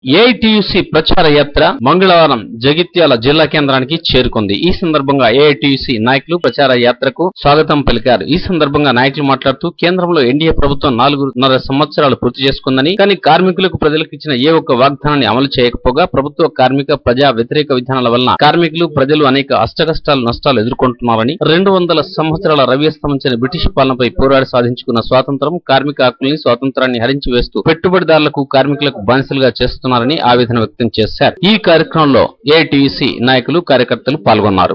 AITUC ప్రచార యాత్ర మంగళవారం జగిత్యాల జిల్లా కేంద్రానికి చేరుకుంది ఈ సందర్భంగా ఏఐటియుసి నాయకులు ప్రచార యాత్రకు స్వాగతం పలికారు ఈ సందర్భంగా నాయకులు మాట్లాడుతూ కేంద్రంలో ఎన్డీఏ ప్రభుత్వం నాలుగున్నర సంవత్సరాలు పూర్తి చేసుకుందని కానీ కార్మికులకు ప్రజలకు ఇచ్చిన ఏ ఒక్క వాగ్దానాన్ని అమలు చేయకపోగా ప్రభుత్వ కార్మిక ప్రజా వ్యతిరేక విధానాల వలన కార్మికులు ప్రజలు అనేక అష్టకష్టాలు నష్టాలు ఎదుర్కొంటున్నారని రెండు వందల సంవత్సరాల రవ్యస్తమించిన బ్రిటిష్ పాలనపై పోరాడి సాధించుకున్న స్వాతంత్రం కార్మిక హక్కుల్ని స్వాతంత్రాన్ని హరించి వేస్తూ పెట్టుబడిదారులకు కార్మికులకు బానిసలుగా చేస్తున్నారని ఆవేదన వ్యక్తం చేశారు ఈ కార్యక్రమంలో ఏఐటిసి నాయకులు కార్యకర్తలు పాల్గొన్నారు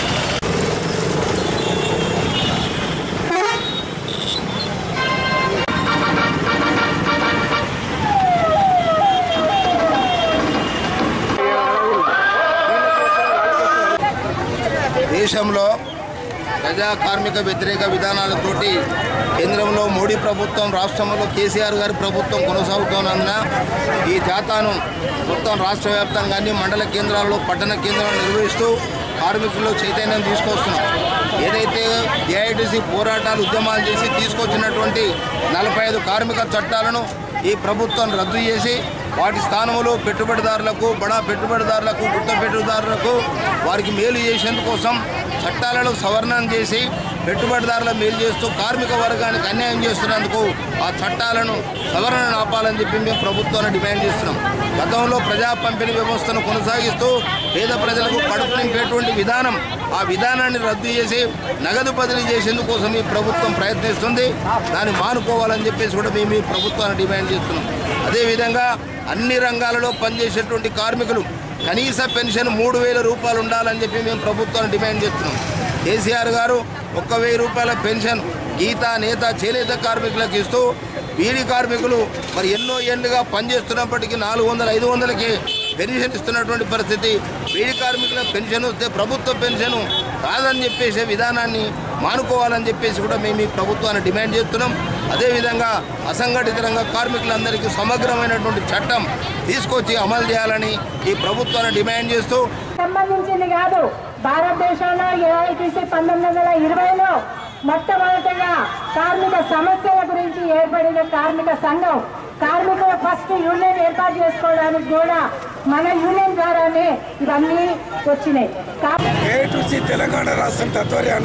దేశంలో ప్రజా కార్మిక వ్యతిరేక విధానాలతోటి కేంద్రంలో మోడీ ప్రభుత్వం రాష్ట్రంలో కేసీఆర్ గారి ప్రభుత్వం కొనసాగుతున్నందున ఈ జాతాను మొత్తం రాష్ట్ర వ్యాప్తంగా అన్ని మండల కేంద్రాల్లో పట్టణ కేంద్రాలు నిర్వహిస్తూ కార్మికుల్లో చైతన్యం తీసుకొస్తున్నాం ఏదైతే ఏఐటీసీ పోరాటాలు ఉద్యమాలు చేసి తీసుకొచ్చినటువంటి నలభై ఐదు కార్మిక చట్టాలను ఈ ప్రభుత్వం రద్దు చేసి వాటి స్థానంలో పెట్టుబడిదారులకు బడా పెట్టుబడిదారులకు గుత్త పెట్టుబడిదారులకు వారికి మేలు చేసేందుకోసం చట్టాలను సవరణం చేసి పెట్టుబడిదారుల మేలు చేస్తూ కార్మిక వర్గానికి అన్యాయం చేస్తున్నందుకు ఆ చట్టాలను సవరణ ఆపాలని చెప్పి మేము ప్రభుత్వాన్ని డిమాండ్ చేస్తున్నాం గతంలో ప్రజా పంపిణీ వ్యవస్థను కొనసాగిస్తూ పేద ప్రజలకు కడుపు నింపేటువంటి విధానం ఆ విధానాన్ని రద్దు చేసి నగదు బదిలీ చేసేందుకోసం ఈ ప్రభుత్వం ప్రయత్నిస్తుంది దాన్ని మానుకోవాలని చెప్పేసి కూడా మేము ఈ ప్రభుత్వాన్ని డిమాండ్ చేస్తున్నాం అదేవిధంగా అన్ని రంగాలలో పనిచేసేటువంటి కార్మికులు కనీస పెన్షన్ మూడు వేల రూపాయలు ఉండాలని చెప్పి మేము ప్రభుత్వాన్ని డిమాండ్ చేస్తున్నాం కేసీఆర్ గారు ఒక్క వెయ్యి రూపాయల పెన్షన్ గీత నేత చేనేత కార్మికులకు ఇస్తూ బీడీ కార్మికులు మరి ఎన్నో ఏళ్ళుగా పనిచేస్తున్నప్పటికీ నాలుగు వందల ఐదు వందలకి పెన్షన్ ఇస్తున్నటువంటి పరిస్థితి బీడీ కార్మికుల పెన్షన్ వస్తే ప్రభుత్వ పెన్షన్ రాదని చెప్పేసే విధానాన్ని మానుకోవాలని చెప్పేసి కూడా మేము ఈ ప్రభుత్వాన్ని డిమాండ్ చేస్తున్నాం అదేవిధంగా అసంఘటిత రంగ కార్మికులందరికీ సమగ్రమైనటువంటి చట్టం తీసుకొచ్చి అమలు చేయాలని ఈ ప్రభుత్వాన్ని డిమాండ్ చేస్తూ సంబంధించింది కాదు భారతదేశంలో ఏఐటీసీ పంతొమ్మిది వందల ఇరవైలో మొట్టమొదటిగా కార్మిక సమస్యల గురించి ఏర్పడిన కార్మిక సంఘం కార్మికుల ఫస్ట్ యూనియన్ ఏర్పాటు చేసుకోవడానికి కూడా మన యూనియన్ ద్వారానే ఇవన్నీ వచ్చినాయి కా- ఏటుసి తెలంగాణ రాష్ట్రం తత్వర్యాన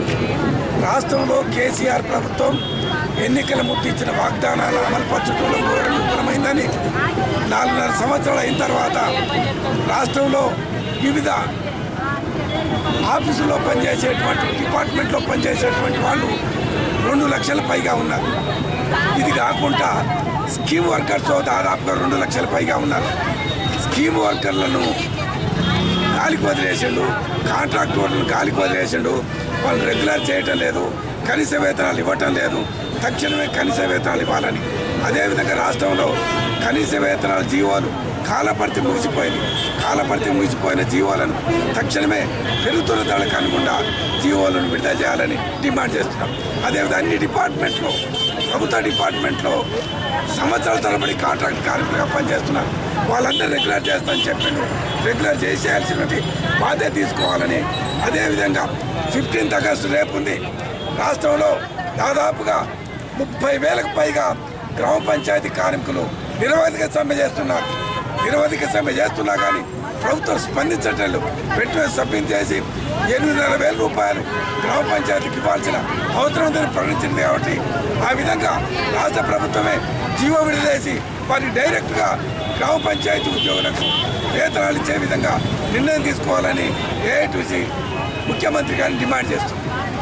రాష్ట్రంలో కేసీఆర్ ప్రభుత్వం ఎన్నికల ముందు ఇచ్చిన వాగ్దానాల అమలు పరచడంలో కూడా విఫలమైందని నాలుగున్నర సంవత్సరాలు అయిన తర్వాత రాష్ట్రంలో వివిధ ఆఫీసులో పనిచేసేటువంటి డిపార్ట్మెంట్లో పనిచేసేటువంటి వాళ్ళు రెండు లక్షల పైగా ఉన్నారు ఇది కాకుండా స్కీమ్ వర్కర్స్ దాదాపుగా రెండు లక్షల పైగా ఉన్నారు స్కీమ్ వర్కర్లను గాలికి వదిలేసిండు కాంట్రాక్ట్ వాళ్ళని గాలికి వదిలేసిండు వాళ్ళు రెగ్యులర్ చేయటం లేదు కనీస వేతనాలు ఇవ్వటం లేదు తక్షణమే కనీస వేతనాలు ఇవ్వాలని అదేవిధంగా రాష్ట్రంలో కనీస వేతనాల జీవోలు కాలపరిధి ముగిసిపోయింది కాలపరిధి ముగిసిపోయిన జీవోలను తక్షణమే పెరుగుతున్న ధరలకు అనుకుండా జీవోలను విడుదల చేయాలని డిమాండ్ చేస్తున్నాం అదేవిధంగా అన్ని డిపార్ట్మెంట్లో ప్రభుత్వ డిపార్ట్మెంట్లో సంవత్సరాల తరబడి కాంట్రాక్ట్ కార్మికులుగా పనిచేస్తున్నారు వాళ్ళందరూ రెగ్యులర్ చేస్తామని చెప్పిండు రెగ్యులర్ చేసేయాల్సినటువంటి బాధ్యత తీసుకోవాలని అదేవిధంగా ఫిఫ్టీన్త్ ఆగస్టు రేపు ఉంది రాష్ట్రంలో దాదాపుగా ముప్పై వేలకు పైగా గ్రామ పంచాయతీ కార్మికులు నిరవధిక సమ్మె చేస్తున్నారు నిరవధిక సమ్మె చేస్తున్నా కానీ ప్రభుత్వం స్పందించటం లేదు పెట్టుబడి సభ్యం చేసి ఎనిమిదిన్నర వేల రూపాయలు గ్రామ పంచాయతీకి ఇవ్వాల్సిన అవసరం ఉందని ప్రకటించింది కాబట్టి ఆ విధంగా రాష్ట్ర ప్రభుత్వమే జీవో విడుదలేసి వారిని డైరెక్ట్గా గ్రామ పంచాయతీ ఉద్యోగులకు వేతనాలు ఇచ్చే విధంగా నిర్ణయం తీసుకోవాలని ఏఐటీసీ ముఖ్యమంత్రి గారిని డిమాండ్ చేస్తుంది